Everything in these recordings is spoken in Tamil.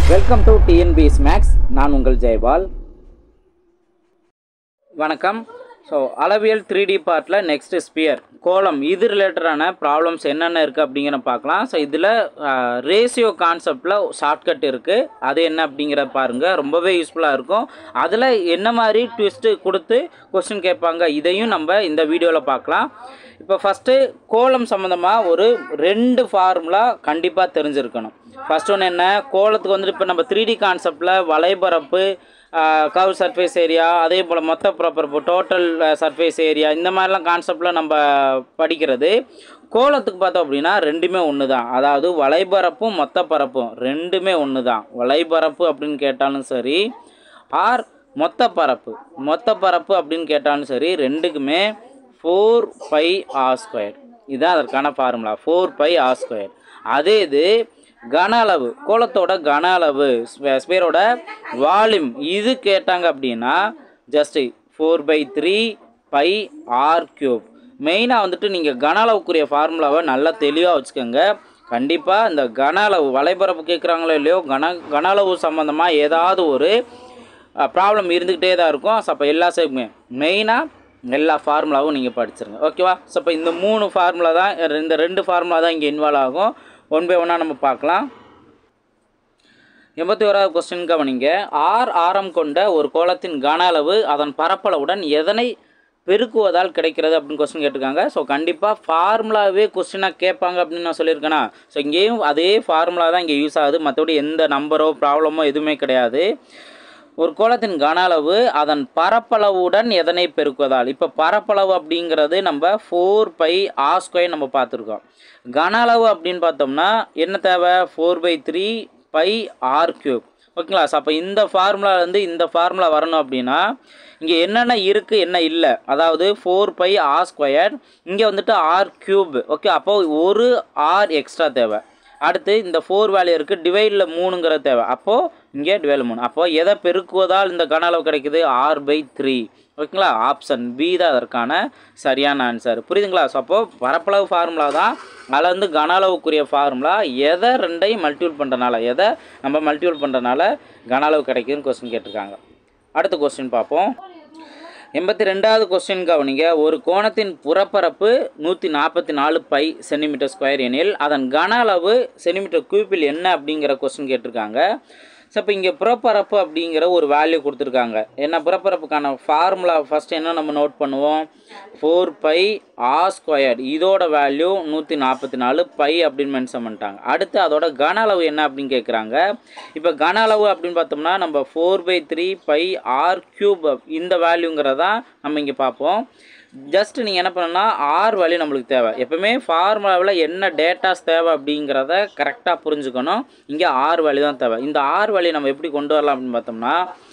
வெல்கம் டு டிஎன்பிஎஸ் மேக்ஸ் நான் உங்கள் ஜெயபால் வணக்கம் ஸோ அளவியல் த்ரீ டி பார்ட்டில் நெக்ஸ்ட் ஸ்பியர் கோலம் இது ரிலேட்டடான ப்ராப்ளம்ஸ் என்னென்ன இருக்குது அப்படிங்கிற பார்க்கலாம் ஸோ இதில் ரேஷியோ கான்செப்டில் ஷார்ட்கட் இருக்குது அது என்ன அப்படிங்கிறத பாருங்கள் ரொம்பவே யூஸ்ஃபுல்லாக இருக்கும் அதில் என்ன மாதிரி ட்விஸ்ட்டு கொடுத்து கொஸ்டின் கேட்பாங்க இதையும் நம்ம இந்த வீடியோவில் பார்க்கலாம் இப்போ ஃபஸ்ட்டு கோலம் சம்மந்தமாக ஒரு ரெண்டு ஃபார்முலா கண்டிப்பாக தெரிஞ்சிருக்கணும் ஃபஸ்ட் ஒன்று என்ன கோலத்துக்கு வந்துட்டு இப்போ நம்ம த்ரீ டி கான்செப்டில் வலைபரப்பு கவ் சர்ஃபேஸ் ஏரியா அதே போல் மொத்த ப்ராப்பரப்பு டோட்டல் சர்ஃபேஸ் ஏரியா இந்த மாதிரிலாம் கான்செப்டில் நம்ம படிக்கிறது கோலத்துக்கு பார்த்தோம் அப்படின்னா ரெண்டுமே ஒன்று தான் அதாவது வலைபரப்பும் மொத்த பரப்பும் ரெண்டுமே ஒன்று தான் வலைபரப்பு அப்படின்னு கேட்டாலும் சரி ஆர் மொத்த பரப்பு மொத்த பரப்பு அப்படின்னு கேட்டாலும் சரி ரெண்டுக்குமே ஃபோர் பை ஆர் ஸ்கொயர் இதுதான் அதற்கான formula four pi r square அதே இது கன அளவு கோலத்தோட கன அளவு ஸ்பேரோட வால்யூம் இது கேட்டாங்க அப்படின்னா just four by three pi r cube மெயினாக வந்துட்டு நீங்கள் கன அளவுக்குரிய ஃபார்முலாவை நல்லா தெளிவாக வச்சுக்கோங்க கண்டிப்பாக இந்த கன அளவு வலைபரப்பு கேட்குறாங்களோ இல்லையோ கன கன அளவு சம்மந்தமாக ஏதாவது ஒரு ப்ராப்ளம் இருந்துக்கிட்டே தான் இருக்கும் ஸோ அப்போ எல்லா சேர்க்குமே மெயினாக எல்லா ஃபார்முலாவும் நீங்கள் படிச்சிருங்க ஓகேவா ஸோ இப்போ இந்த மூணு ஃபார்முலா தான் இந்த ரெண்டு ஃபார்முலா தான் இங்கே இன்வால்வ் ஆகும் ஒன் பை ஒன்னாக நம்ம பார்க்கலாம் எண்பத்தி ஓராவது கொஸ்டின் கவனிங்க ஆர் ஆரம் கொண்ட ஒரு கோலத்தின் கன அளவு அதன் பரப்பளவுடன் எதனை பெருக்குவதால் கிடைக்கிறது அப்படின்னு கொஸ்டின் கேட்டிருக்காங்க ஸோ கண்டிப்பாக ஃபார்முலாவே கொஸ்டினாக கேட்பாங்க அப்படின்னு நான் சொல்லியிருக்கேனா ஸோ இங்கேயும் அதே ஃபார்முலா தான் இங்கே யூஸ் ஆகுது மற்றபடி எந்த நம்பரோ ப்ராப்ளமோ எதுவுமே கிடையாது ஒரு கோலத்தின் கன அளவு அதன் பரப்பளவுடன் எதனை பெருக்குவதால் இப்போ பரப்பளவு அப்படிங்கிறது நம்ம ஃபோர் பை ஆர் ஸ்கொயர் நம்ம பார்த்துருக்கோம் கன அளவு அப்படின்னு பார்த்தோம்னா என்ன தேவை four by three pi r cube ஓகேங்களா ஸோ அப்போ இந்த ஃபார்முலாலேருந்து இந்த ஃபார்முலா வரணும் அப்படின்னா இங்கே என்னென்ன இருக்குது என்ன இல்லை அதாவது ஃபோர் பை ஆர் ஸ்கொயர் இங்கே வந்துட்டு ஆர் கியூப் ஓகே அப்போ ஒரு ஆர் எக்ஸ்ட்ரா தேவை அடுத்து இந்த ஃபோர் வேல்யூ இருக்குது டிவைடில் மூணுங்கிற தேவை அப்போது இங்கே டிவைடில் மூணு அப்போது எதை பெருக்குவதால் இந்த கன அளவு கிடைக்குது ஆர் பை த்ரீ ஓகேங்களா ஆப்ஷன் பி தான் அதற்கான சரியான ஆன்சர் புரியுதுங்களா ஸோ அப்போது பரப்பளவு ஃபார்முலா தான் அதில் வந்து கன அளவுக்குரிய ஃபார்முலா எதை ரெண்டையும் மல்டிபிள் பண்ணுறனால எதை நம்ம மல்டிபிள் பண்ணுறனால கன அளவு கிடைக்குதுன்னு கொஸ்டின் கேட்டிருக்காங்க அடுத்த கொஸ்டின் பார்ப்போம் எண்பத்தி ரெண்டாவது கொஸ்டின் கவனிங்க ஒரு கோணத்தின் புறப்பரப்பு நூற்றி நாற்பத்தி நாலு பை சென்டிமீட்டர் ஸ்கொயர் எனில் அதன் கன அளவு சென்டிமீட்டர் கியூப்பில் என்ன அப்படிங்கிற கொஸ்டின் கேட்டிருக்காங்க ஸோ இப்போ இங்கே புறப்பரப்பு அப்படிங்கிற ஒரு வேல்யூ கொடுத்துருக்காங்க என்ன புறப்பரப்புக்கான ஃபார்முலா ஃபஸ்ட் என்ன நம்ம நோட் பண்ணுவோம் ஃபோர் பை ஆர் ஸ்கொயர் இதோட வேல்யூ நூற்றி நாற்பத்தி நாலு பை அப்படின்னு மென்ஷன் பண்ணிட்டாங்க அடுத்து அதோட கன அளவு என்ன அப்படின்னு கேட்குறாங்க இப்போ கன அளவு அப்படின்னு பார்த்தோம்னா நம்ம four by three pi r cube இந்த வேல்யூங்கிறதா நம்ம இங்கே பார்ப்போம் ஜஸ்ட் நீங்கள் என்ன பண்ணணும்னா ஆர் வேல்யூ நம்மளுக்கு தேவை எப்பவுமே ஃபார்முலாவில் என்ன டேட்டாஸ் தேவை அப்படிங்கிறத கரெக்டாக புரிஞ்சுக்கணும் இங்கே ஆர் வேல்யூ தான் தேவை இந்த ஆர் வேல்யூ நம்ம எப்படி கொண்டு வரலாம் அப்படின்னு பார்த்தோம்னா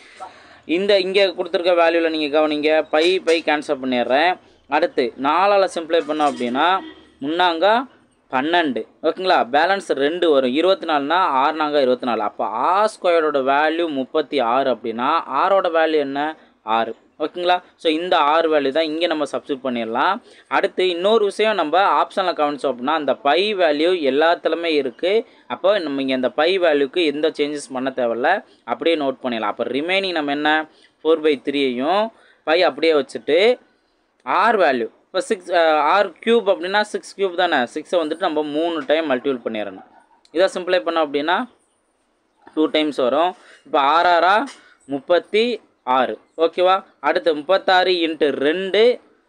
இந்த இங்கே கொடுத்துருக்க வேல்யூவில் நீங்கள் கவனிங்க பை பை கேன்சல் பண்ணிடுறேன் அடுத்து நாலால் சிம்ப்ளை பண்ணோம் அப்படின்னா முன்னாங்க பன்னெண்டு ஓகேங்களா பேலன்ஸ் ரெண்டு வரும் இருபத்தி நாலுனா ஆறுனாங்க இருபத்தி நாலு அப்போ ஆர் ஸ்கொயரோட வேல்யூ முப்பத்தி ஆறு அப்படின்னா ஆரோட வேல்யூ என்ன ஆறு ஓகேங்களா ஸோ இந்த ஆறு வேல்யூ தான் இங்கே நம்ம சப்ஸ்டியூட் பண்ணிடலாம் அடுத்து இன்னொரு விஷயம் நம்ம ஆப்ஷனில் கவனிச்சோம் அப்படின்னா அந்த பை வேல்யூ எல்லாத்துலேயுமே இருக்குது அப்போ நம்ம இங்கே இந்த பை வேல்யூக்கு எந்த சேஞ்சஸ் பண்ண தேவையில்ல அப்படியே நோட் பண்ணிடலாம் அப்போ ரிமைனிங் நம்ம என்ன ஃபோர் பை த்ரீயையும் பை அப்படியே வச்சுட்டு ஆர் வேல்யூ இப்போ சிக்ஸ் ஆர் க்யூப் அப்படின்னா சிக்ஸ் க்யூப் தானே சிக்ஸை வந்துட்டு நம்ம மூணு டைம் மல்டிபிள் பண்ணிடணும் இதை சிம்பிளை பண்ணோம் அப்படின்னா டூ டைம்ஸ் வரும் இப்போ ஆறாரா முப்பத்தி ஆறு ஓகேவா அடுத்து முப்பத்தாறு இன்ட்டு ரெண்டு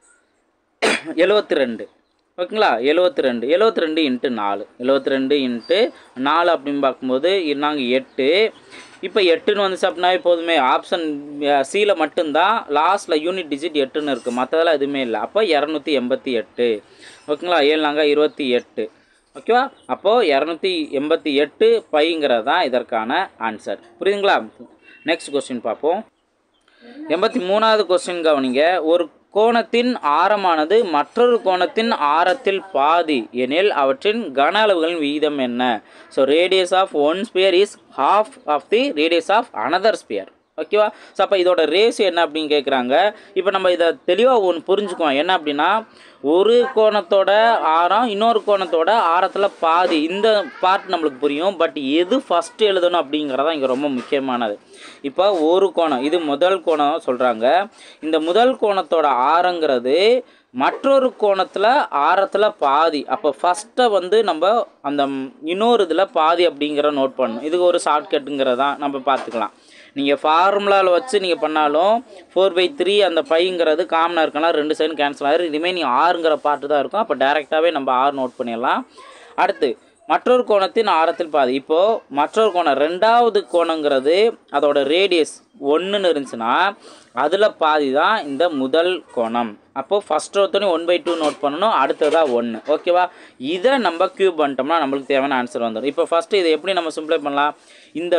எழுவத்தி ரெண்டு ஓகேங்களா எழுவத்தி ரெண்டு எழுவத்தி ரெண்டு இன்ட்டு நாலு எழுவத்தி ரெண்டு இன்ட்டு நாலு அப்படின்னு பார்க்கும்போது நாங்கள் எட்டு இப்போ எட்டுன்னு வந்துச்சு அப்படின்னா போதுமே ஆப்ஷன் சியில் மட்டும்தான் லாஸ்ட்டில் யூனிட் டிஜிட் எட்டுன்னு இருக்குது மற்றதெல்லாம் எதுவுமே இல்லை அப்போ இரநூத்தி எண்பத்தி எட்டு ஓகேங்களா ஏழு நாங்கள் இருபத்தி எட்டு ஓகேவா அப்போது இரநூத்தி எண்பத்தி எட்டு பைங்கிறது தான் இதற்கான ஆன்சர் புரியுதுங்களா நெக்ஸ்ட் கொஸ்டின் பார்ப்போம் எண்பத்தி மூணாவது கொஸ்டின் கவனிங்க ஒரு கோணத்தின் ஆரமானது மற்றொரு கோணத்தின் ஆரத்தில் பாதி எனில் அவற்றின் கன அளவுகளின் விகிதம் என்ன so radius of one sphere is half of the radius of another sphere ஓகேவா ஸோ அப்போ இதோட ரேஸ் என்ன அப்படின்னு கேட்குறாங்க இப்போ நம்ம இதை தெளிவாக ஒன்று புரிஞ்சுக்குவோம் என்ன அப்படின்னா ஒரு கோணத்தோட ஆரம் இன்னொரு கோணத்தோட ஆரத்தில் பாதி இந்த பார்ட் நம்மளுக்கு புரியும் பட் எது ஃபஸ்ட்டு எழுதணும் அப்படிங்கிறதான் இங்கே ரொம்ப முக்கியமானது இப்போ ஒரு கோணம் இது முதல் கோணம் சொல்கிறாங்க இந்த முதல் கோணத்தோட ஆரங்கிறது மற்றொரு கோணத்தில் ஆரத்தில் பாதி அப்போ ஃபஸ்ட்டை வந்து நம்ம அந்த இன்னொரு இதில் பாதி அப்படிங்கிற நோட் பண்ணணும் இதுக்கு ஒரு ஷார்ட்கட்டுங்கிறதான் நம்ம பார்த்துக்கலாம் நீங்கள் ஃபார்முலாவில் வச்சு நீங்கள் பண்ணாலும் ஃபோர் பை த்ரீ அந்த பைங்கிறது காமனாக இருக்கலாம் ரெண்டு சைடு கேன்சல் ஆகிடும் ரிமைனிங் ஆறுங்கிற பார்ட்டு தான் இருக்கும் அப்போ டேரெக்டாகவே நம்ம ஆறு நோட் பண்ணிடலாம் அடுத்து மற்றொரு கோணத்தின் ஆரத்தில் பாதி இப்போது மற்றொரு கோணம் ரெண்டாவது கோணங்கிறது அதோட ரேடியஸ் ஒன்றுன்னு இருந்துச்சுன்னா அதில் பாதி தான் இந்த முதல் கோணம் அப்போது ஃபஸ்ட் ஒருத்தனையும் ஒன் பை டூ நோட் பண்ணணும் அடுத்ததாக ஒன்று ஓகேவா இதை நம்ம க்யூப் பண்ணிட்டோம்னா நம்மளுக்கு தேவையான ஆன்சர் வந்துடும் இப்போ ஃபஸ்ட்டு இதை எப்படி நம்ம சிம்ப்ளை பண்ணலாம் இந்த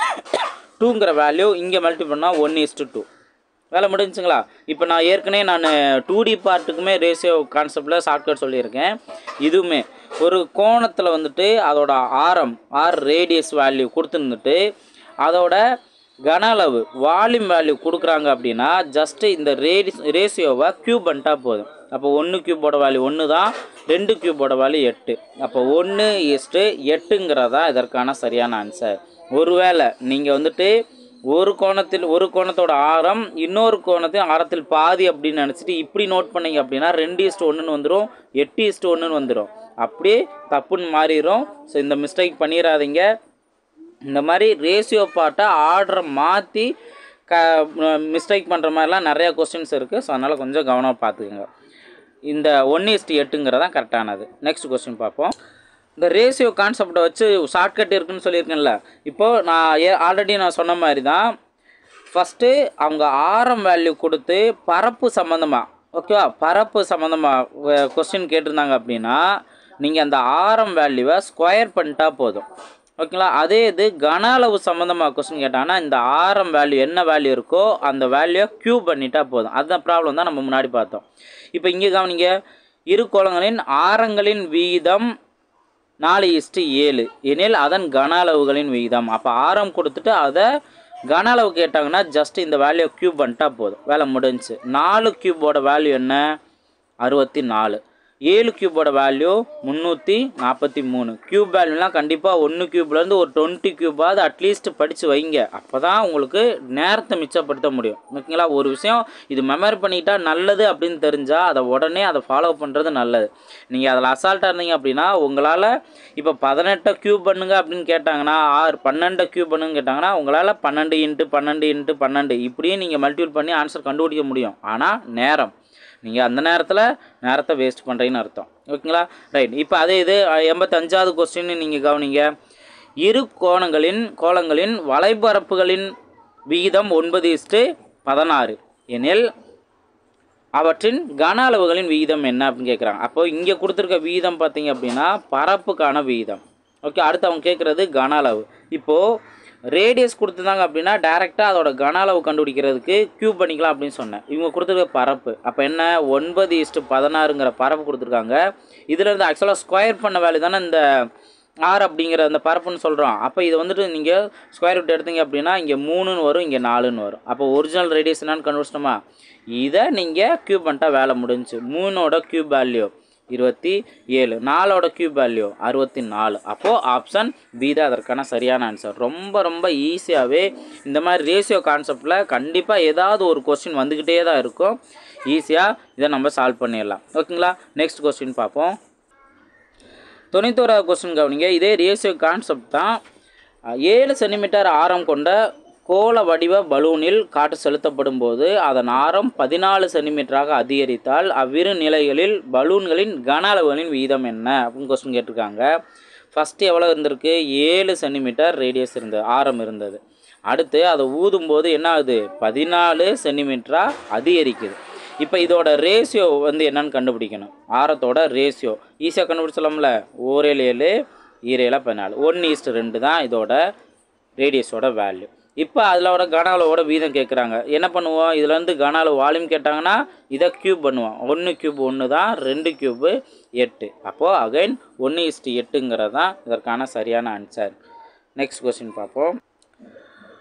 டூங்கிற வேல்யூ இங்கே மல்டி பண்ணால் ஒன் இஸ்டு டூ வேலை முடிஞ்சுங்களா இப்போ நான் ஏற்கனவே நான் டூ டி பார்ட்டுக்குமே ரேஷியோ கான்செப்டில் ஷார்ட்கட் சொல்லியிருக்கேன் இதுவுமே ஒரு கோணத்தில் வந்துட்டு அதோட ஆரம் ஆர் ரேடியஸ் வேல்யூ கொடுத்துருந்துட்டு அதோட கன அளவு வால்யூம் வேல்யூ கொடுக்குறாங்க அப்படின்னா ஜஸ்ட்டு இந்த ரேடி ரேஷியோவை க்யூப் பண்ணிட்டா போதும் அப்போ ஒன்று க்யூபோட வேல்யூ ஒன்று தான் ரெண்டு க்யூபோட வேல்யூ எட்டு அப்போ ஒன்று இஸ்ட்டு எட்டுங்கிறதா இதற்கான சரியான ஆன்சர் ஒருவேளை நீங்கள் வந்துட்டு ஒரு கோணத்தில் ஒரு கோணத்தோட ஆரம் இன்னொரு கோணத்தின் ஆரத்தில் பாதி அப்படின்னு நினச்சிட்டு இப்படி நோட் பண்ணீங்க அப்படின்னா ரெண்டு இஸ்ட் ஒன்றுன்னு வந்துடும் எட்டு இஸ்ட் ஒன்றுன்னு வந்துடும் அப்படியே தப்புன்னு மாறிடும் ஸோ இந்த மிஸ்டேக் பண்ணிடாதீங்க இந்த மாதிரி ரேஷியோ பார்ட்டை ஆர்டரை மாற்றி க மிஸ்டேக் பண்ணுற மாதிரிலாம் நிறையா கொஸ்டின்ஸ் இருக்குது ஸோ அதனால் கொஞ்சம் கவனமாக பார்த்துக்கோங்க இந்த ஒன் இஸ்டி எட்டுங்கிறதான் கரெக்டானது நெக்ஸ்ட் கொஸ்டின் பார்ப்போம் இந்த ரேஷியோ கான்செப்டை வச்சு ஷார்ட்கட் இருக்குன்னு சொல்லியிருக்கேன்ல இப்போது நான் ஏ ஆல்ரெடி நான் சொன்ன மாதிரி தான் ஃபஸ்ட்டு அவங்க ஆரம் வேல்யூ கொடுத்து பரப்பு சம்மந்தமாக ஓகேவா பரப்பு சம்மந்தமாக கொஸ்டின் கேட்டிருந்தாங்க அப்படின்னா நீங்கள் அந்த ஆரம் வேல்யூவை ஸ்கொயர் பண்ணிட்டா போதும் ஓகேங்களா அதே இது கன அளவு சம்மந்தமாக கொஸ்டின் கேட்டாங்கன்னா இந்த ஆரம் வேல்யூ என்ன வேல்யூ இருக்கோ அந்த வேல்யூவை க்யூப் பண்ணிட்டா போதும் அதுதான் ப்ராப்ளம் தான் நம்ம முன்னாடி பார்த்தோம் இப்போ இங்கே கவனிங்க இரு கோளங்களின் ஆரங்களின் வீதம் நாலு இஸ்ட்டு ஏழு எனில் அதன் கன அளவுகளின் விகிதம் அப்போ ஆரம் கொடுத்துட்டு அதை கன அளவு கேட்டாங்கன்னா ஜஸ்ட் இந்த வேல்யூ க்யூப் பண்ணிட்டா போதும் வேலை முடிஞ்சுச்சு நாலு க்யூபோட வேல்யூ என்ன அறுபத்தி நாலு ஏழு க்யூபோட வேல்யூ முந்நூற்றி நாற்பத்தி மூணு க்யூப் வேல்யூலாம் கண்டிப்பாக ஒன்று க்யூப்லேருந்து ஒரு டுவெண்ட்டி க்யூபாவது அட்லீஸ்ட் படித்து வைங்க அப்போ தான் உங்களுக்கு நேரத்தை மிச்சப்படுத்த முடியும் ஓகேங்களா ஒரு விஷயம் இது மெமரி பண்ணிக்கிட்டா நல்லது அப்படின்னு தெரிஞ்சால் அதை உடனே அதை ஃபாலோ பண்ணுறது நல்லது நீங்கள் அதில் அசால்ட்டாக இருந்தீங்க அப்படின்னா உங்களால் இப்போ பதினெட்டை க்யூப் பண்ணுங்க அப்படின்னு கேட்டாங்கன்னா ஆறு பன்னெண்டை க்யூப் பண்ணுங்க கேட்டாங்கன்னா உங்களால் பன்னெண்டு இன்ட்டு பன்னெண்டு இன்ட்டு பன்னெண்டு இப்படியே நீங்கள் மல்டிபிள் பண்ணி ஆன்சர் கண்டுபிடிக்க முடியும் ஆனால் நேரம் நீங்கள் அந்த நேரத்தில் நேரத்தை வேஸ்ட் பண்ணுறீங்கன்னு அர்த்தம் ஓகேங்களா ரைட் இப்போ அதே இது எண்பத்தஞ்சாவது கொஸ்டின் நீங்கள் கவனிங்க இரு கோணங்களின் கோலங்களின் வலைபரப்புகளின் விகிதம் ஒன்பது இஸ்ட்டு பதினாறு எனில் அவற்றின் கன அளவுகளின் விகிதம் என்ன அப்படின்னு கேட்குறாங்க அப்போ இங்கே கொடுத்துருக்க விகிதம் பார்த்தீங்க அப்படின்னா பரப்புக்கான விகிதம் ஓகே அடுத்து அவங்க கேட்குறது கன அளவு இப்போது ரேடியஸ் கொடுத்துருந்தாங்க அப்படின்னா டேரெக்டாக அதோட கன அளவு கண்டுபிடிக்கிறதுக்கு க்யூப் பண்ணிக்கலாம் அப்படின்னு சொன்னேன் இவங்க கொடுத்துருக்க பரப்பு அப்போ என்ன ஒன்பது இஸ்ட்டு பதினாறுங்கிற பரப்பு கொடுத்துருக்காங்க இதில் இருந்து ஆக்சுவலாக ஸ்கொயர் பண்ண வேல்யூ தானே இந்த ஆறு அப்படிங்கிற அந்த பரப்புன்னு சொல்கிறோம் அப்போ இது வந்துட்டு நீங்கள் ஸ்கொயர் ரூட் எடுத்தீங்க அப்படின்னா இங்கே மூணுன்னு வரும் இங்கே நாலுன்னு வரும் அப்போ ஒரிஜினல் ரேடியஸ் என்னன்னு கண்டுபிடிச்சிட்டோமா இதை நீங்கள் க்யூப் பண்ணிட்டா வேலை முடிஞ்சுச்சு மூணோட க்யூப் வேல்யூ இருபத்தி ஏழு நாலோட க்யூப் வேல்யூ அறுபத்தி நாலு அப்போது ஆப்ஷன் பி தான் அதற்கான சரியான ஆன்சர் ரொம்ப ரொம்ப ஈஸியாகவே இந்த மாதிரி ரேஷியோ கான்செப்டில் கண்டிப்பாக ஏதாவது ஒரு கொஸ்டின் வந்துக்கிட்டே தான் இருக்கும் ஈஸியாக இதை நம்ம சால்வ் பண்ணிடலாம் ஓகேங்களா நெக்ஸ்ட் கொஸ்டின் பார்ப்போம் தொண்ணூத்தோராவது கொஸ்டின் கவனிங்க இதே ரேஷியோ கான்செப்ட் தான் அஹ், ஏழு சென்டிமீட்டர் ஆரம் கொண்ட கோள வடிவ பலூனில் காற்று செலுத்தப்படும் போது அதன் ஆரம் பதினாலு சென்டிமீட்டராக அதிகரித்தால் அவ்விரு நிலைகளில் பலூன்களின் கன அளவுகளின் விகிதம் என்ன அப்படின்னு கொஸ்டின் கேட்டிருக்காங்க ஃபஸ்ட்டு எவ்வளோ இருந்திருக்கு ஏழு சென்டிமீட்டர் ரேடியஸ் இருந்தது ஆரம் இருந்தது அடுத்து அதை ஊதும்போது என்ன ஆகுது பதினாலு சென்டிமீட்டராக அதிகரிக்குது இப்போ இதோட ரேஷியோ வந்து என்னன்னு கண்டுபிடிக்கணும் ஆரத்தோட ரேஷியோ ஈஸியாக கண்டுபிடிச்சலாம்ல ஓரேழு ஏழு ஈரேழா பதினாலு ஒன்று ஈஸ்ட் ரெண்டு தான் இதோட ரேடியஸோட வேல்யூ இப்போ அதிலோட கன அளவோட வீதம் கேட்குறாங்க என்ன பண்ணுவோம் இதுலேருந்து கன அளவு வால்யூம் கேட்டாங்கன்னா இதை க்யூப் பண்ணுவோம் ஒன்று க்யூப் ஒன்று தான் ரெண்டு க்யூபு எட்டு அப்போது அகைன் ஒன்று இஸ்ட்டு எட்டுங்கிறது தான் இதற்கான சரியான ஆன்சர் நெக்ஸ்ட் கொஸ்டின் பார்ப்போம்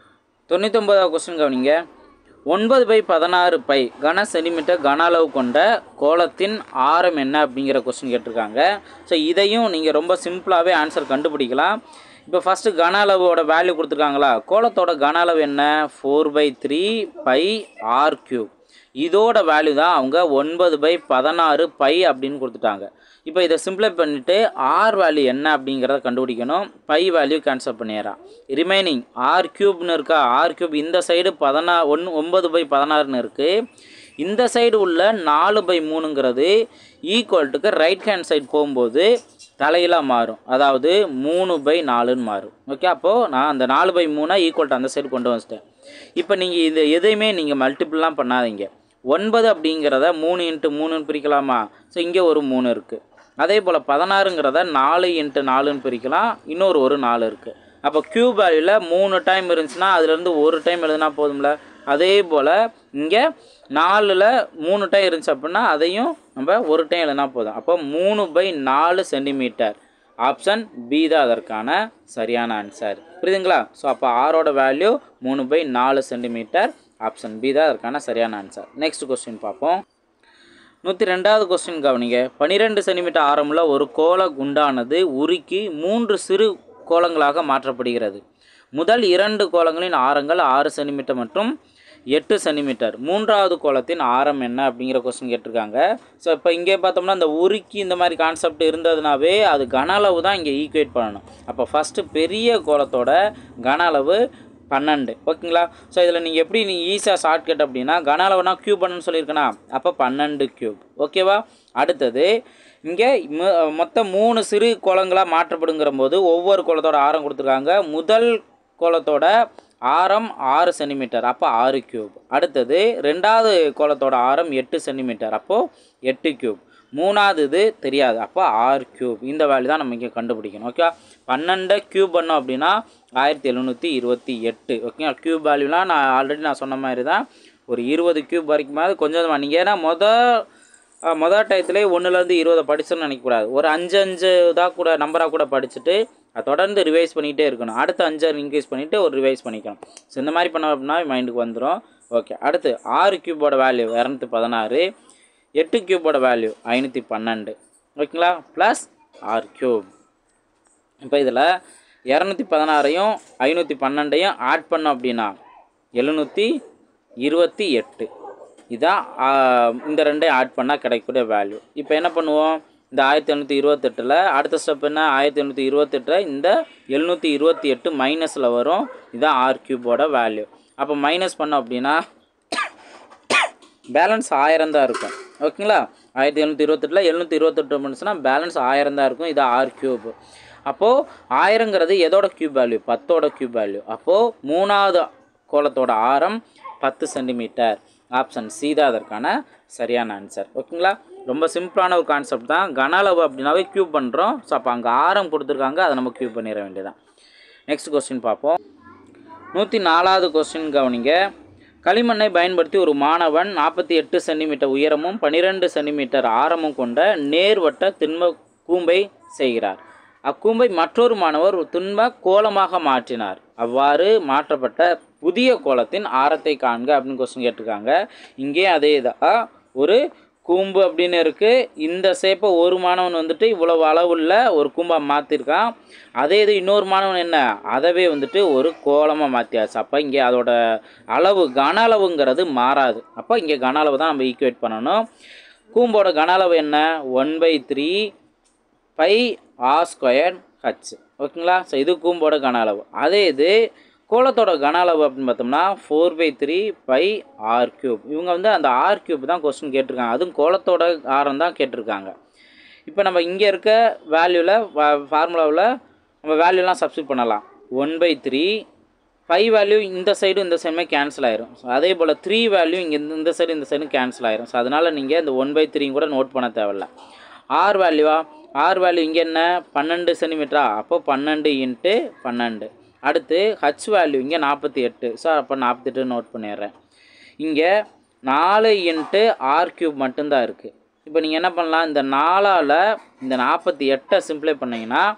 தொண்ணூத்தொம்பதாவது கொஸ்டின் கவனிங்க ஒன்பது பை பதினாறு பை கன சென்டிமீட்டர் கன அளவு கொண்ட கோலத்தின் ஆரம் என்ன அப்படிங்கிற கொஸ்டின் கேட்டிருக்காங்க ஸோ இதையும் நீங்கள் ரொம்ப சிம்பிளாகவே ஆன்சர் கண்டுபிடிக்கலாம் இப்போ ஃபஸ்ட்டு கன அளவோட வேல்யூ கொடுத்துருக்காங்களா கோலத்தோட கன அளவு என்ன four by three pi r cube இதோட வேல்யூ தான் அவங்க ஒன்பது பை பதினாறு பை அப்படின்னு கொடுத்துட்டாங்க இப்போ இதை சிம்பிளை பண்ணிவிட்டு ஆர் வேல்யூ என்ன அப்படிங்கிறத கண்டுபிடிக்கணும் பை வேல்யூ கேன்சல் பண்ணிடுறான் ரிமைனிங் ஆர் க்யூப்னு இருக்கா ஆர் க்யூப் இந்த சைடு பதினா ஒன் ஒன்பது பை பதினாறுன்னு இருக்குது இந்த சைடு உள்ள நாலு பை மூணுங்கிறது ஈக்குவல்ட்டுக்கு ரைட் ஹேண்ட் சைடு போகும்போது தலையிலாக மாறும் அதாவது மூணு பை நாலுன்னு மாறும் ஓகே அப்போது நான் அந்த நாலு பை மூணை ஈக்குவல் அந்த சைடு கொண்டு வந்துட்டேன் இப்போ நீங்கள் இது எதையுமே நீங்கள் மல்டிபிள்லாம் பண்ணாதீங்க ஒன்பது அப்படிங்கிறத மூணு இன்ட்டு மூணுன்னு பிரிக்கலாமா ஸோ இங்கே ஒரு மூணு இருக்குது அதே போல் பதினாறுங்கிறத நாலு இன்ட்டு நாலுன்னு பிரிக்கலாம் இன்னொரு ஒரு நாலு இருக்குது அப்போ க்யூப் வேல்யூவில் மூணு டைம் இருந்துச்சுன்னா அதுலேருந்து ஒரு டைம் எழுதுனா போதும்ல அதே போல் இங்கே நாலில் மூணு டைம் இருந்துச்சு அப்படின்னா அதையும் நம்ம ஒரு டைம் எழுதுனா போதும் அப்போ மூணு பை நாலு சென்டிமீட்டர் ஆப்ஷன் பி தான் அதற்கான சரியான ஆன்சர் புரியுதுங்களா ஸோ அப்போ ஆரோட வேல்யூ மூணு பை நாலு சென்டிமீட்டர் ஆப்ஷன் பி தான் அதற்கான சரியான ஆன்சர் நெக்ஸ்ட் கொஸ்டின் பார்ப்போம் நூற்றி ரெண்டாவது கொஸ்டின் கவனிங்க பன்னிரெண்டு சென்டிமீட்டர் ஆரமுள்ள ஒரு கோல குண்டானது உருக்கி மூன்று சிறு கோலங்களாக மாற்றப்படுகிறது முதல் இரண்டு கோலங்களின் ஆரங்கள் ஆறு சென்டிமீட்டர் மற்றும் எட்டு சென்டிமீட்டர் மூன்றாவது கோலத்தின் ஆரம் என்ன அப்படிங்கிற கொஸ்டின் கேட்டிருக்காங்க ஸோ இப்போ இங்கே பார்த்தோம்னா இந்த உருக்கி இந்த மாதிரி கான்செப்ட் இருந்ததுனாவே அது கன அளவு தான் இங்கே ஈக்குவேட் பண்ணணும் அப்போ ஃபஸ்ட்டு பெரிய கோலத்தோட கன அளவு பன்னெண்டு ஓகேங்களா ஸோ இதில் நீங்கள் எப்படி நீங்கள் ஈஸியாக ஷார்ட்கட் அப்படின்னா கன அளவுனா க்யூப் பண்ணணும்னு சொல்லியிருக்கேனா அப்போ பன்னெண்டு க்யூப் ஓகேவா அடுத்தது இங்கே மொத்தம் மூணு சிறு கோலங்களாக மாற்றப்படுங்கிற போது ஒவ்வொரு கோலத்தோட ஆரம் கொடுத்துருக்காங்க முதல் கோலத்தோட ஆரம் ஆறு சென்டிமீட்டர் அப்போ ஆறு க்யூப் அடுத்தது ரெண்டாவது கோலத்தோட ஆரம் எட்டு சென்டிமீட்டர் அப்போது எட்டு க்யூப் மூணாவது இது தெரியாது அப்போ ஆறு க்யூப் இந்த வேல்யூ தான் நம்ம இங்கே கண்டுபிடிக்கணும் ஓகே பன்னெண்டை க்யூப் பண்ணோம் அப்படின்னா ஆயிரத்தி எழுநூற்றி இருபத்தி எட்டு ஓகேங்களா க்யூப் வேல்யூலாம் நான் ஆல்ரெடி நான் சொன்ன மாதிரி தான் ஒரு இருபது க்யூப் வரைக்குமாவது கொஞ்சம் நீங்கள் ஏன்னா மொதல் மொதல் டயத்துலேயே ஒன்றுலேருந்து இருபதை படிச்சோன்னு நினைக்கக்கூடாது ஒரு அஞ்சு அஞ்சு இதாக கூட நம்பராக கூட படிச்சுட்டு அதை தொடர்ந்து ரிவைஸ் பண்ணிகிட்டே இருக்கணும் அடுத்த அஞ்சு இன்க்ரீஸ் பண்ணிவிட்டு ஒரு ரிவைஸ் பண்ணிக்கணும் ஸோ இந்த மாதிரி பண்ணோம் அப்படின்னா மைண்டுக்கு வந்துடும் ஓகே அடுத்து ஆறு க்யூபோட வேல்யூ இரநூத்தி பதினாறு எட்டு க்யூபோட வேல்யூ ஐநூற்றி பன்னெண்டு ஓகேங்களா ப்ளஸ் ஆறு க்யூப் இப்போ இதில் இரநூத்தி பதினாறையும் ஐநூற்றி பன்னெண்டையும் ஆட் பண்ணோம் அப்படின்னா எழுநூற்றி இருபத்தி எட்டு இதான் ஆ, இந்த ரெண்டையும் ஆட் பண்ணால் கிடைக்கக்கூடிய வேல்யூ இப்போ என்ன பண்ணுவோம் இந்த ஆயிரத்தி எழுநூற்றி இருபத்தெட்டில் அடுத்த ஸ்டெப் என்ன ஆயிரத்தி எழுநூற்றி இருபத்தெட்டில் இந்த எழுநூற்றி இருபத்தி எட்டு மைனஸில் வரும் இதான் ஆர் கியூபோட வேல்யூ அப்போ மைனஸ் பண்ணோம் அப்படின்னா பேலன்ஸ் ஆயிரம் தான் இருக்கும் ஓகேங்களா ஆயிரத்தி எழுநூற்றி இருபத்தெட்டில் எழுநூற்றி இருபத்தெட்டு பண்ணுச்சுன்னா பேலன்ஸ் ஆயிரம் தான் இருக்கும் இது ஆர் கியூப் அப்போது ஆயிரங்கிறது எதோட கியூப் வேல்யூ பத்தோட கியூப் வேல்யூ அப்போது மூணாவது கோலத்தோட ஆரம் பத்து சென்டிமீட்டர் ஆப்ஷன் சி தான் அதற்கான சரியான ஆன்சர் ஓகேங்களா ரொம்ப சிம்பிளான ஒரு கான்செப்ட் தான் கன அளவு அப்படின்னாவே கியூப் பண்ணுறோம் ஸோ அப்போ அங்கே ஆரம் கொடுத்துருக்காங்க அதை நம்ம கியூப் பண்ணிட வேண்டியதான் நெக்ஸ்ட் கொஸ்டின் பார்ப்போம் நூற்றி நாலாவது கொஸ்டின் கவனிங்க களிமண்ணை பயன்படுத்தி ஒரு மாணவன் நாற்பத்தி எட்டு சென்டிமீட்டர் உயரமும் பன்னிரெண்டு சென்டிமீட்டர் ஆரமும் கொண்ட நேர்வட்ட திண்ம கூம்பை செய்கிறார் அக்கூம்பை மற்றொரு மாணவர் ஒரு திண்ம கோலமாக மாற்றினார் அவ்வாறு மாற்றப்பட்ட புதிய கோலத்தின் ஆரத்தை காண்க அப்படின்னு கொஸ்டின் கேட்டிருக்காங்க இங்கே அதே தான் ஒரு கூம்பு அப்படின்னு இருக்குது இந்த ஷேப்பை ஒரு மாணவன் வந்துட்டு இவ்வளவு அளவுள்ள ஒரு கூம்பாக மாற்றிருக்கான் அதே இது இன்னொரு மாணவன் என்ன அதவே வந்துட்டு ஒரு கோலமாக மாற்றியாச்சு அப்போ இங்கே அதோட அளவு கன அளவுங்கிறது மாறாது அப்போ இங்கே கன அளவு தான் நம்ம ஈக்குவேட் பண்ணணும் கூம்போட கன அளவு என்ன one by three pi r square h ஓகேங்களா ஸோ இது கூம்போட கன அளவு அதே இது கோலத்தோட கன அளவு அப்படின்னு பார்த்தோம்னா four by three pi r cube இவங்க வந்து அந்த ஆர் கியூப் தான் கொஸ்டின் கேட்டிருக்காங்க அதுவும் கோலத்தோட ஆரம் தான் கேட்டிருக்காங்க இப்போ நம்ம இங்கே இருக்க வேல்யூவில் ஃபார்முலாவில் நம்ம வேல்யூலாம் சப்ஸ்டிட் பண்ணலாம் one by three five value இந்த சைடும் இந்த சைடுமே கேன்சல் ஆயிரும் ஸோ அதே போல் த்ரீ வேல்யூ இங்கே இந்த இந்த சைடு இந்த சைடும் கேன்சல் ஆயிரும் ஸோ அதனால் நீங்கள் இந்த ஒன் பை த்ரீயும் கூட நோட் பண்ண தேவையில்ல ஆர் வேல்யூவா ஆர் வேல்யூ இங்கே என்ன பன்னெண்டு சென்டிமீட்டரா அப்போ பன்னெண்டு இன்ட்டு பன்னெண்டு அடுத்து ஹச் வேல்யூ இங்கே நாற்பத்தி எட்டு ஸோ அப்போ நாற்பத்தெட்டு நோட் பண்ணிடுறேன் இங்கே நாலு இன்ட்டு ஆர் கியூப் மட்டும்தான் இருக்குது இப்போ நீங்கள் என்ன பண்ணலாம் இந்த நாலால் இந்த நாற்பத்தி எட்டை சிம்ப்ளை பண்ணிங்கன்னா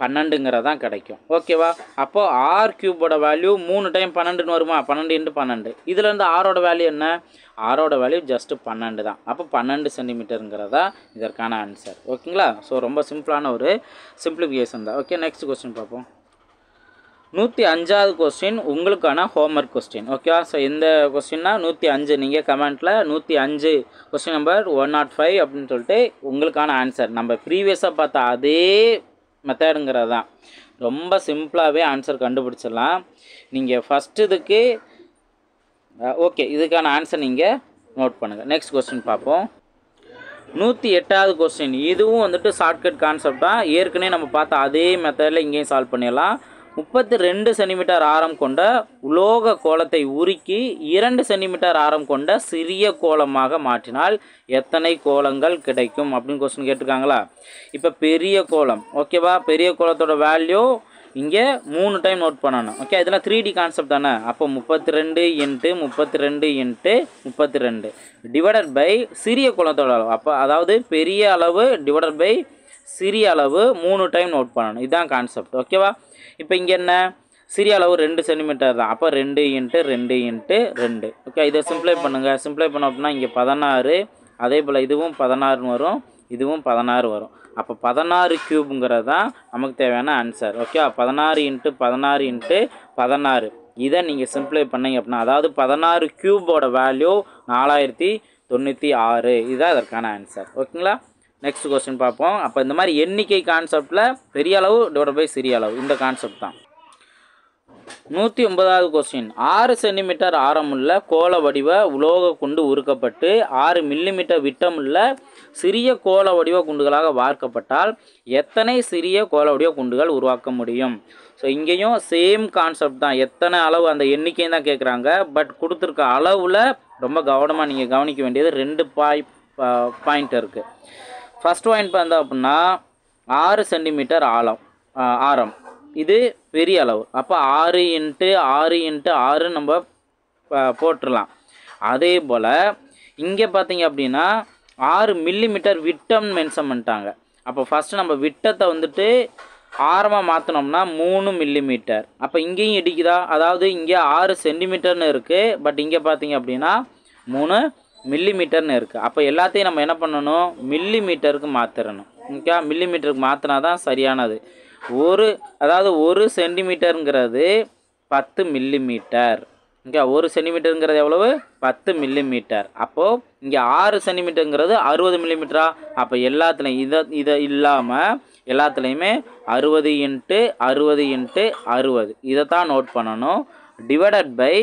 பன்னெண்டுங்கிறதான் கிடைக்கும் ஓகேவா அப்போ ஆர் கியூபோட வேல்யூ மூணு டைம் பன்னெண்டுன்னு வருமா பன்னெண்டு இன்ட்டு பன்னெண்டு இதுலேருந்து ஆரோட வேல்யூ என்ன ஆரோட வேல்யூ ஜஸ்ட்டு பன்னெண்டு தான் அப்போ பன்னெண்டு சென்டிமீட்டருங்கிறதா இதற்கான ஆன்சர் ஓகேங்களா ஸோ ரொம்ப சிம்பிளான ஒரு சிம்பிளிஃபிகேஷன் தான் ஓகே நெக்ஸ்ட் கொஸ்டின் பார்ப்போம் நூற்றி அஞ்சாவது கொஸ்டின் உங்களுக்கான ஹோம்ஒர்க் கொஸ்டின் ஓகே ஸோ இந்த கொஸ்டின்னா நூற்றி அஞ்சு நீங்கள் கமெண்ட்டில் நூற்றி அஞ்சு question number one nought five அப்படின்னு சொல்லிட்டு உங்களுக்கான ஆன்சர் நம்ம ப்ரீவியஸாக பார்த்த அதே மெத்தடுங்கிறது தான் ரொம்ப சிம்பிளாகவே ஆன்சர் கண்டுபிடிச்சிடலாம் நீங்கள் ஃபஸ்ட்டு இதுக்கு ஓகே இதுக்கான ஆன்சர் நீங்கள் நோட் பண்ணுங்கள் நெக்ஸ்ட் கொஸ்டின் பார்ப்போம் நூற்றி எட்டாவது கொஸ்டின் இதுவும் வந்துட்டு ஷார்ட்கட் கான்செப்ட் தான் ஏற்கனவே நம்ம பார்த்த அதே மெத்தடில் இங்கேயும் சால்வ் பண்ணிடலாம் முப்பத்தி ரெண்டு சென்டிமீட்டர் ஆரம் கொண்ட உலோக கோலத்தை உருக்கி இரண்டு சென்டிமீட்டர் ஆரம் கொண்ட சிறிய கோலமாக மாற்றினால் எத்தனை கோலங்கள் கிடைக்கும் அப்படின்னு கொஸ்டின் கேட்டிருக்காங்களா இப்போ பெரிய கோலம் ஓகேவா பெரிய கோலத்தோட வேல்யூ இங்கே மூணு டைம் நோட் பண்ணணும் ஓகே இதெல்லாம் த்ரீ டி கான்செப்ட் தானே அப்போ முப்பத்தி ரெண்டு இன்ட்டு முப்பத்தி ரெண்டு இன்ட்டு முப்பத்தி ரெண்டு டிவைடட் பை சிறிய குளத்தோட அளவு அப்போ அதாவது பெரிய அளவு டிவைடட் பை சிறிய அளவு மூணு டைம் நோட் பண்ணணும் இதுதான் கான்செப்ட் ஓகேவா இப்போ இங்கே என்ன சிறிய அளவு ரெண்டு சென்டிமீட்டர் தான் அப்போ ரெண்டு இன்ட்டு ரெண்டு இன்ட்டு ரெண்டு ஓகே இதை சிம்ப்ளை பண்ணுங்கள் சிம்ப்ளை பண்ணோம் அப்படின்னா இங்கே பதினாறு அதே போல் இதுவும் பதினாறுன்னு வரும் இதுவும் பதினாறு வரும் அப்போ பதினாறு க்யூப்ங்கிறது தான் நமக்கு தேவையான ஆன்சர் ஓகே பதினாறு இன்ட்டு பதினாறு இன்ட்டு பதினாறு இதை நீங்கள் சிம்ப்ளை பண்ணீங்க அப்படின்னா அதாவது பதினாறு க்யூபோட வேல்யூ நாலாயிரத்தி தொண்ணூற்றி ஆறு இதுதான் இதற்கான ஆன்சர் ஓகேங்களா நெக்ஸ்ட் கொஸ்டின் பார்ப்போம் அப்போ இந்த மாதிரி எண்ணிக்கை கான்செப்டில் பெரிய அளவு டிவைட் பை சிறிய அளவு இந்த கான்செப்ட் தான் நூற்றி ஒன்பதாவது கொஸ்டின் ஆறு சென்டிமீட்டர் ஆரமுள்ள கோள வடிவ உலோக குண்டு உருக்கப்பட்டு ஆறு மில்லிமீட்டர் விட்டமுள்ள சிறிய கோள வடிவ குண்டுகளாக வார்க்கப்பட்டால் எத்தனை சிறிய கோள வடிவ குண்டுகள் உருவாக்க முடியும் ஸோ இங்கேயும் சேம் கான்செப்ட் தான் எத்தனை அளவு அந்த எண்ணிக்கையும் தான் கேட்குறாங்க பட் கொடுத்துருக்க அளவில் ரொம்ப கவனமாக நீங்கள் கவனிக்க வேண்டியது ரெண்டு பாய் பாயிண்ட் இருக்குது ஃபஸ்ட் பாயிண்ட் பார்த்தா அப்படின்னா ஆறு சென்டிமீட்டர் ஆழம் ஆ, ஆரம் இது பெரிய அளவு அப்போ ஆறு இன்ட்டு ஆறு இன்ட்டு ஆறு நம்ம ப- போட்டுடலாம் அதே போல் இங்கே பார்த்தீங்க அப்படின்னா ஆறு மில்லிமீட்டர் விட்டம்னு மென்ஷன் பண்ணிட்டாங்க அப்போ ஃபஸ்ட்டு நம்ம விட்டத்தை வந்துட்டு ஆரமாக மாற்றினோம்னா மூணு மில்லிமீட்டர் அப்போ இங்கேயும் இடிக்குதா அதாவது இங்கே ஆறு சென்டிமீட்டர்னு இருக்குது பட் இங்கே பார்த்தீங்க அப்படின்னா மூணு மில்லிமீட்டர்னு இருக்குது அப்போ எல்லாத்தையும் நம்ம என்ன பண்ணணும் மில்லிமீட்டருக்கு மாற்றிடணும் ஓகே மில்லிமீட்டருக்கு மாற்றினா தான் சரியானது ஒரு அதாவது ஒரு சென்டிமீட்டருங்கிறது பத்து மில்லிமீட்டர் இங்கே ஒரு சென்டிமீட்டருங்கிறது எவ்வளவு பத்து மில்லிமீட்டர் அப்போது இங்கே ஆறு சென்டிமீட்டருங்கிறது அறுபது மில்லிமீட்டரா அப்போ எல்லாத்துலேயும் இதை இதை இல்லாமல் எல்லாத்துலேயுமே அறுபது இன்ட்டு அறுபது இன்ட்டு அறுபது இதை தான் நோட் பண்ணணும் டிவைடட் பை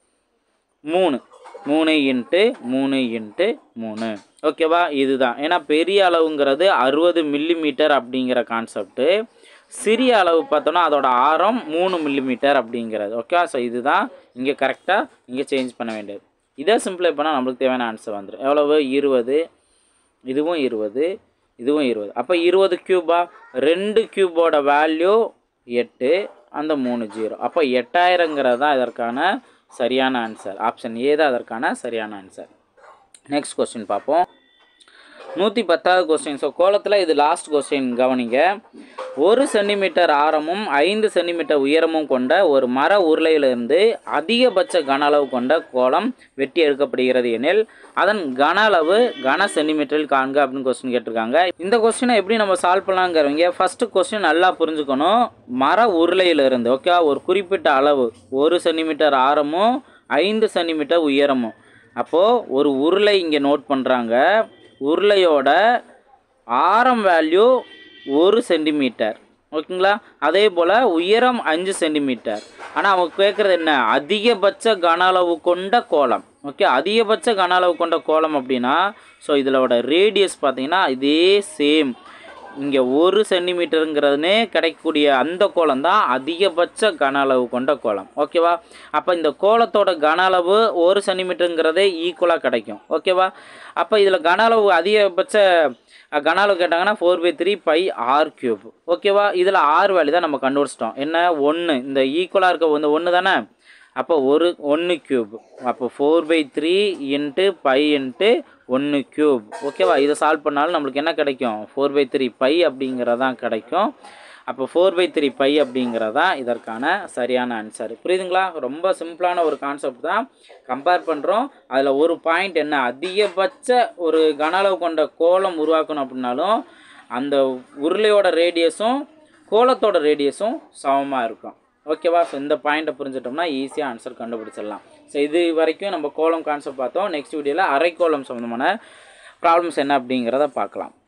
மூணு மூணு இன்ட்டு மூணு இன்ட்டு மூணு ஓகேவா இதுதான் ஏன்னா பெரிய அளவுங்கிறது அறுபது மில்லிமீட்டர் அப்படிங்கிற கான்செப்ட்டு சிறிய அளவு பார்த்தோன்னா அதோட ஆரம் மூணு மில்லிமீட்டர் அப்படிங்கிறது ஓகே ஸோ இதுதான் இங்கே கரெக்டாக இங்கே சேஞ்ச் பண்ண வேண்டியது இதை சிம்பிளை பண்ணால் நம்மளுக்கு தேவையான ஆன்சர் வந்துடும் எவ்வளவு இருபது இதுவும் இருபது இதுவும் இருபது அப்போ இருபது க்யூபா ரெண்டு க்யூபோட வேல்யூ எட்டு அந்த மூணு ஜீரோ அப்போ எட்டாயிரங்கிறது தான் இதற்கான சரியான ஆன்சர் ஆப்ஷன் ஏ தான் அதற்கான சரியான ஆன்சர் நெக்ஸ்ட் கொஸ்டின் பார்ப்போம் நூற்றி பத்தாவது கொஸ்டின் ஸோ கோலத்தில் இது லாஸ்ட் கொஸ்டின் கவனிங்க ஒரு சென்டிமீட்டர் ஆரமும் ஐந்து சென்டிமீட்டர் உயரமும் கொண்ட ஒரு மர உருளையிலிருந்து அதிகபட்ச கன அளவு கொண்ட கோலம் வெட்டி எடுக்கப்படுகிறது எனில் அதன் கன அளவு கன சென்டிமீட்டரில் காண்க அப்படின்னு கொஸ்டின் கேட்டிருக்காங்க இந்த கொஸ்டினை எப்படி நம்ம சால்வ் பண்ணலாங்கிறவங்க ஃபஸ்ட்டு கொஸ்டின் நல்லா புரிஞ்சுக்கணும் மர உருளையிலிருந்து ஓகே ஒரு குறிப்பிட்ட அளவு ஒரு சென்டிமீட்டர் ஆரமும் ஐந்து சென்டிமீட்டர் உயரமும் அப்போது ஒரு உருளை இங்கே நோட் பண்ணுறாங்க உருளையோட ஆரம் வேல்யூ ஒரு சென்டிமீட்டர் ஓகேங்களா அதே போல் உயரம் அஞ்சு சென்டிமீட்டர் ஆனால் அவங்க கேட்குறது என்ன அதிகபட்ச கன அளவு கொண்ட கோலம் ஓகே அதிகபட்ச கன அளவு கொண்ட கோலம் அப்படின்னா ஸோ இதிலோட ரேடியஸ் பார்த்தீங்கன்னா இதே சேம் இங்கே ஒரு சென்டிமீட்டருங்கிறதுனே கிடைக்கக்கூடிய அந்த கோலம் தான் அதிகபட்ச கன அளவு கொண்ட கோலம் ஓகேவா அப்போ இந்த கோலத்தோட கன அளவு ஒரு சென்டிமீட்டருங்கிறதே ஈக்குவலாக கிடைக்கும் ஓகேவா அப்போ இதில் கன அளவு அதிகபட்ச அஹ், கன அளவு கேட்டாங்கன்னா four by three pi r cube ஓகேவா இதில் ஆர் வேல்யூ தான் நம்ம கண்டுபிடிச்சிட்டோம் என்ன ஒன்று இந்த ஈக்குவலாக இருக்க வந்து ஒன்று தானே அப்போ ஒரு ஒன்று க்யூப் அப்போ four by three into pi into ஒன்று க்யூப் ஓகேவா இதை சால்வ் பண்ணாலும் நம்மளுக்கு என்ன கிடைக்கும் ஃபோர் பை த்ரீ பை அப்படிங்கிறதான் கிடைக்கும் அப்போ ஃபோர் பை த்ரீ பை அப்படிங்கிறதா இதற்கான சரியான ஆன்சர் புரியுதுங்களா ரொம்ப சிம்பிளான ஒரு கான்செப்ட் தான் கம்பேர் பண்ணுறோம் அதில் ஒரு பாயிண்ட் என்ன அதிகபட்ச ஒரு கன அளவு கொண்ட கோலம் உருவாக்கணும் அப்படின்னாலும் அந்த உருளையோட ரேடியஸும் கோலத்தோட ரேடியஸும் சமமாக இருக்கும் ஓகேவா ஸோ இந்த பாயிண்ட்டை புரிஞ்சிட்டோம்னா ஈஸியாக ஆன்சர் கண்டுபிடிச்சிடலாம் ஸோ இது வரைக்கும் நம்ம கோலம் கான்செப்ட் பார்த்தோம் நெக்ஸ்ட் வீடியோவில் அரைக்கோளம் சம்மந்தமான ப்ராப்ளம்ஸ் என்ன அப்படிங்கிறத பார்க்கலாம்